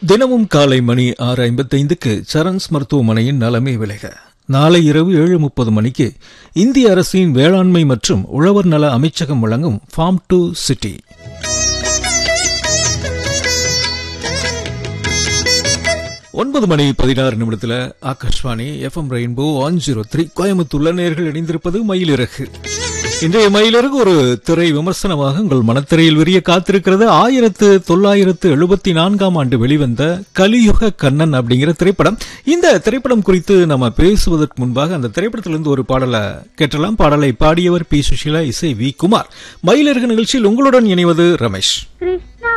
தினமும் காலை மணி ஆறு ஐம்பத்தைந்துக்கு சரண்ஸ் மருத்துவமனையின் நலமே விலக நாளை இரவு ஏழு முப்பது மணிக்கு இந்திய அரசின் வேளாண்மை மற்றும் உழவர் நல அமைச்சகம் வழங்கும் ஃபார்ம் டு சிட்டி ஒன்பது மணி பதினாறு நிமிடத்தில் Akashvani FM rainbow one zero three கோயம்புத்தூர்ல நேர்கள் இணைந்திருப்பது மயிலிறகு இன்றைய மயிலிறகு ஒரு திரை விமர்சனமாக உங்கள் மனத்திரையில் விரிய காத்திருக்கிறது ஆயிரத்து தொள்ளாயிரத்து எழுபத்தி நான்காம் ஆண்டு வெளிவந்த கலியுக கண்ணன் அப்படிங்கிற திரைப்படம் இந்த திரைப்படம் குறித்து நம்ம பேசுவதற்கு முன்பாக அந்த திரைப்படத்திலிருந்து ஒரு பாடலை கேட்டலாம் பாடலை பாடியவர் பி சுஷீலா இசை வி குமார் மயிலிறகு நிகழ்ச்சியில் உங்களுடன் இணைவது ரமேஷ் கிருஷ்ண